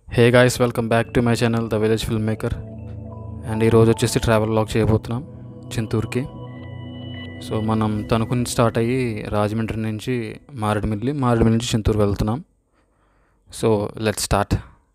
hey guys welcome back to my channel the village film maker and ఈరోజు వచ్చేసి travel log చేయబోతున్నాం చింతూరుకి so మనం తణుకు నుంచి స్టార్ట్ అయ్యి రాజమండ్రి నుంచి మారేడుమిల్లి మారేడుమిల్లి నుంచి చింతూరు వెళ్తున్నాం so let start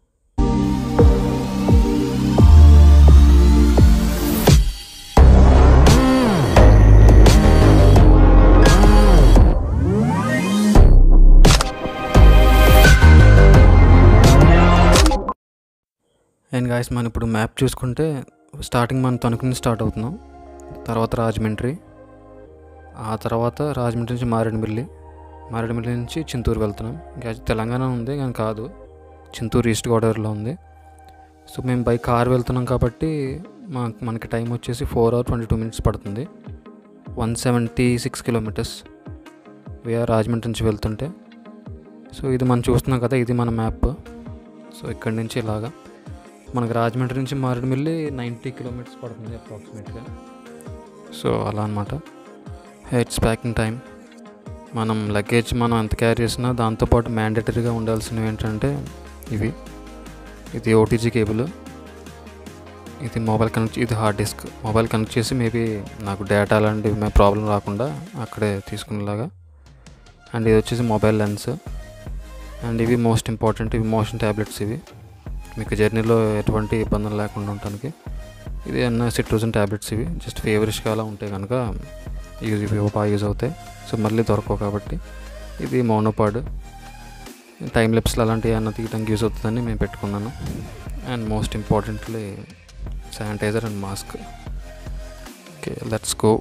and guys మనం ఇప్పుడు మ్యాప్ చూసుకుంటే స్టార్టింగ్ మనం తణుకు నుంచి స్టార్ట్ అవుతున్నాం తర్వాత రాజమండ్రి ఆ తర్వాత రాజమండ్రి నుంచి మారేడుమిల్లి మారేడుమిల్లి నుంచి చింతూరు వెళ్తున్నాం ఇంకా తెలంగాణ ఉంది కానీ కాదు చింతూరు ఈస్ట్ గోదావరిలో ఉంది సో మేము బై కార్ వెళ్తున్నాం కాబట్టి మా మనకి టైం వచ్చేసి four hour twenty two minutes పడుతుంది one seventy six kilometres via Rajahmundry నుంచి వెళ్తుంటే సో ఇది మనం చూస్తున్నాం కదా ఇది మన మ్యాప్ సో ఇక్కడి నుంచి ఇలాగా మనకు రాజమండ్రి నుంచి మారేడుమిల్లి నైంటీ కిలోమీటర్స్ పడుతుంది అప్రాక్సిమేట్గా సో అలా అనమాట హెడ్స్ ప్యాకింగ్ టైం మనం లగేజ్ మనం ఎంత క్యారీ చేసినా దాంతోపాటు మ్యాండేటరీగా ఉండాల్సినవి ఏంటంటే ఇవి ఇది ఓటీజీ కేబుల్ ఇది మొబైల్ కనెక్ట్ ఇది హార్డ్ డిస్క్ మొబైల్ కనెక్ట్ చేసి మేబీ నాకు డేటా అలాంటివి మే ప్రాబ్లం రాకుండా అక్కడే తీసుకునేలాగా అండ్ ఇది వచ్చేసి మొబైల్ లెన్స్ అండ్ ఇవి మోస్ట్ ఇంపార్టెంట్ ఇవి మోషన్ ట్యాబ్లెట్స్ ఇవి మీకు జర్నీలో ఎటువంటి ఇబ్బందులు లేకుండా ఉండటానికి ఇది అన్న సిట్రోజన్ ట్యాబ్లెట్స్ ఇవి జస్ట్ ఫేవరిష్గా అలా ఉంటాయి కనుక యూజ్ ఇవి బాగా యూజ్ అవుతాయి సో మళ్ళీ దొరకవు కాబట్టి ఇది మౌనోపాడ్ టైం లెప్స్లు అలాంటివి అన్న తీయడానికి యూజ్ అవుతుందని మేము పెట్టుకున్నాను and most importantly sanitiser and mask okay let's go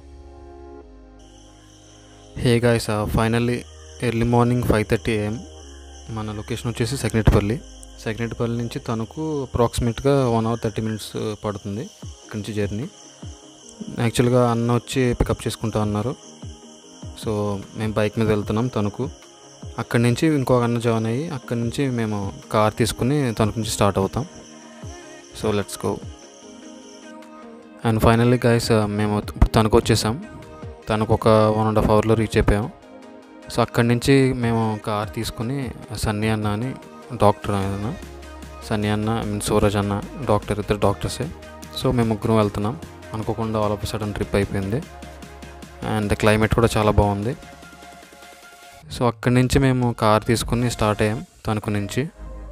hey guys finally early morning five thirty AM మన లొకేషన్ వచ్చేసి సెకండ్పల్లి సెకండ్పల్లి నుంచి తణుకు అప్రాక్సిమేట్గా వన్ అవర్ థర్టీ మినిట్స్ పడుతుంది ఇక్కడి నుంచి జర్నీ యాక్చువల్గా అన్న వచ్చి పికప్ చేసుకుంటా అన్నారు సో మేము బైక్ మీద వెళ్తున్నాం తణుకు అక్కడి నుంచి ఇంకొక అన్న జాయిన్ అయ్యి అక్కడి నుంచి మేము కార్ తీసుకుని తణుకు నుంచి స్టార్ట్ అవుతాం so let's go and finally guys మేము ఇప్పుడు తణుకు వచ్చేసాం తనకు ఒక వన్ అండ్ హాఫ్ అవర్లో రీచ్ అయిపోయాం సో అక్కడి నుంచి మేము కార్ తీసుకుని సన్నీ అన్న అని డాక్టర్ ఆయన సన్నీ అన్న ఐ మీన్ సూరజ్ అన్న డాక్టర్ ఇద్దరు డాక్టర్సే సో మేము ముగ్గురం వెళ్తున్నాం అనుకోకుండా ఆల్ ఆఫ్ సడన్ ట్రిప్ అయిపోయింది అండ్ క్లైమేట్ కూడా చాలా బాగుంది సో అక్కడి నుంచి మేము కార్ తీసుకుని స్టార్ట్ అయ్యాం తణుకు నుంచి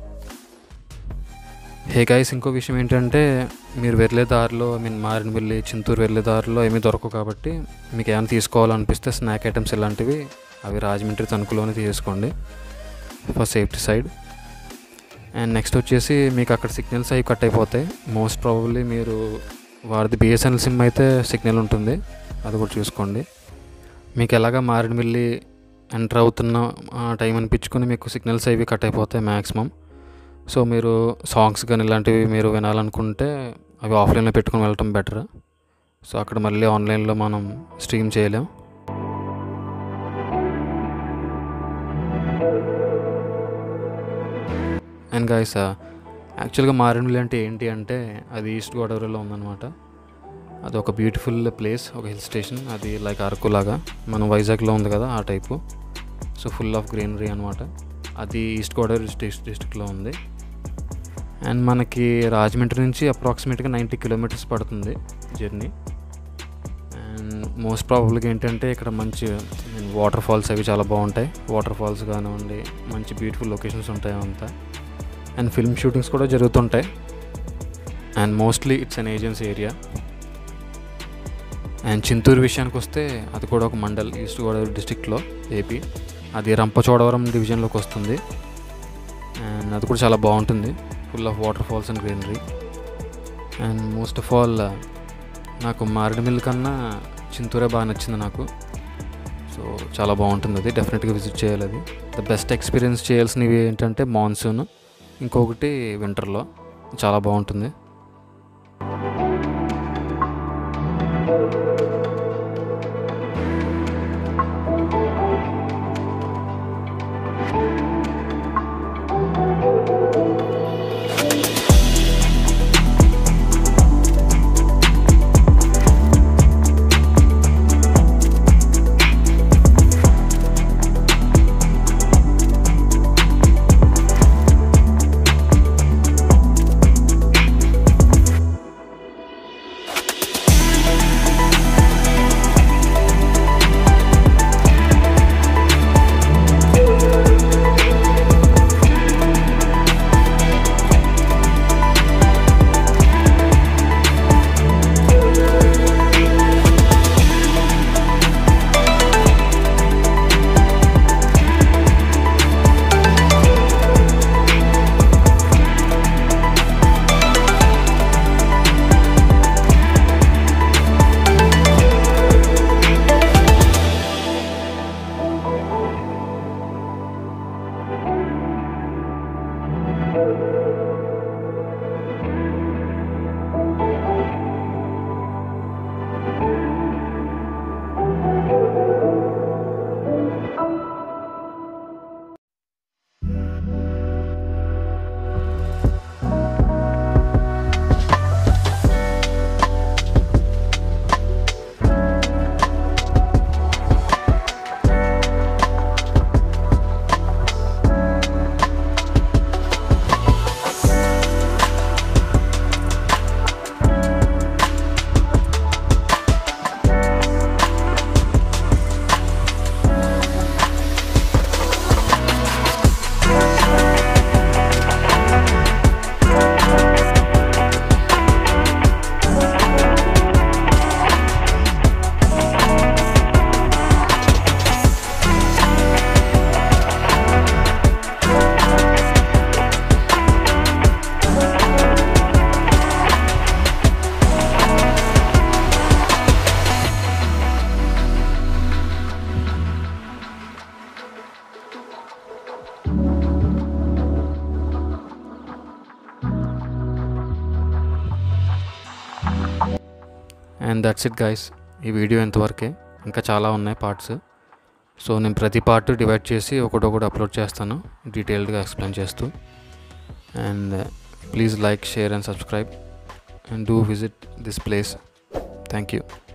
హే గైస్ ఇంకో విషయం ఏంటంటే మీరు వెళ్ళే దారిలో ఐ మీన్ మారేడుమిల్లి చింతూరు వెళ్ళే దారిలో ఏమీ దొరకవు కాబట్టి మీకు ఏమైనా తీసుకోవాలనిపిస్తే స్నాక్ ఐటమ్స్ ఇలాంటివి అవి రాజమండ్రి తణుకులోనే తీసుకోండి for safety side and next వచ్చేసి మీకు అక్కడ సిగ్నల్స్ అవి కట్ అయిపోతాయి మోస్ట్ ప్రాబబ్లీ మీరు వాడిది బిఎస్ఎన్ఎల్ సిమ్ అయితే సిగ్నల్ ఉంటుంది అది కూడా చూసుకోండి మీకు ఎలాగ మారేడుమిల్లి ఎంటర్ అవుతున్న టైం అనిపించుకొని మీకు సిగ్నల్స్ అవి కట్ అయిపోతాయి మ్యాక్సిమం సో మీరు సాంగ్స్ కానీ ఇలాంటివి మీరు వినాలనుకుంటే అవి ఆఫ్లైన్లో పెట్టుకొని వెళ్ళటం బెటర్ సో అక్కడ మళ్ళీ ఆన్లైన్లో మనం స్ట్రీమ్ చేయలేం అండ్ గాయస్ యాక్చువల్గా మారేడుమిల్లి అంటే ఏంటి అంటే అది ఈస్ట్ గోదావరిలో ఉందన్నమాట అది ఒక బ్యూటిఫుల్ ప్లేస్ ఒక హిల్ స్టేషన్ అది లైక్ అరకు లాగా మన వైజాగ్లో ఉంది కదా ఆ type so full of greenery అనమాట అది ఈస్ట్ గోదావరి డిస్ట్రిక్ట్ డిస్ట్రిక్ట్లో ఉంది అండ్ మనకి రాజమండ్రి నుంచి అప్రాక్సిమేట్గా నైంటీ కిలోమీటర్స్ పడుతుంది జర్నీ అండ్ మోస్ట్ ప్రాబబ్ల్గా ఏంటంటే ఇక్కడ మంచి వాటర్ ఫాల్స్ అవి చాలా బాగుంటాయి వాటర్ ఫాల్స్ కానివ్వండి మంచి బ్యూటిఫుల్ లొకేషన్స్ ఉంటాయి అంతా అండ్ ఫిల్మ్ షూటింగ్స్ కూడా జరుగుతుంటాయి and mostly it's an agency area and Chinturu విషయానికి వస్తే అది కూడా ఒక మండల్ ఈస్ట్ గోదావరి డిస్టిక్లో ఏపీ అది రంపచోడవరం డివిజన్లోకి వస్తుంది అండ్ అది కూడా చాలా బాగుంటుంది full of waterfalls and greenery and most of all నాకు మారేడుమిల్లి కన్నా చింతూరే బాగా నచ్చింది నాకు సో చాలా బాగుంటుంది అది డెఫినెట్గా విజిట్ చేయాలి అది ద బెస్ట్ ఎక్స్పీరియన్స్ చేయాల్సినవి ఏంటంటే మాన్సూన్ ఇంకొకటి వింటర్లో చాలా బాగుంటుంది అండ్ దట్స్ ఇట్ గైస్ ఈ వీడియో ఎంతవరకే ఇంకా చాలా ఉన్నాయి పార్ట్స్ సో నేను ప్రతి పార్ట్ డివైడ్ చేసి ఒకటొకటి అప్లోడ్ చేస్తాను డీటెయిల్డ్గా ఎక్స్ప్లెయిన్ చేస్తూ and please like share and subscribe and do visit this place thank you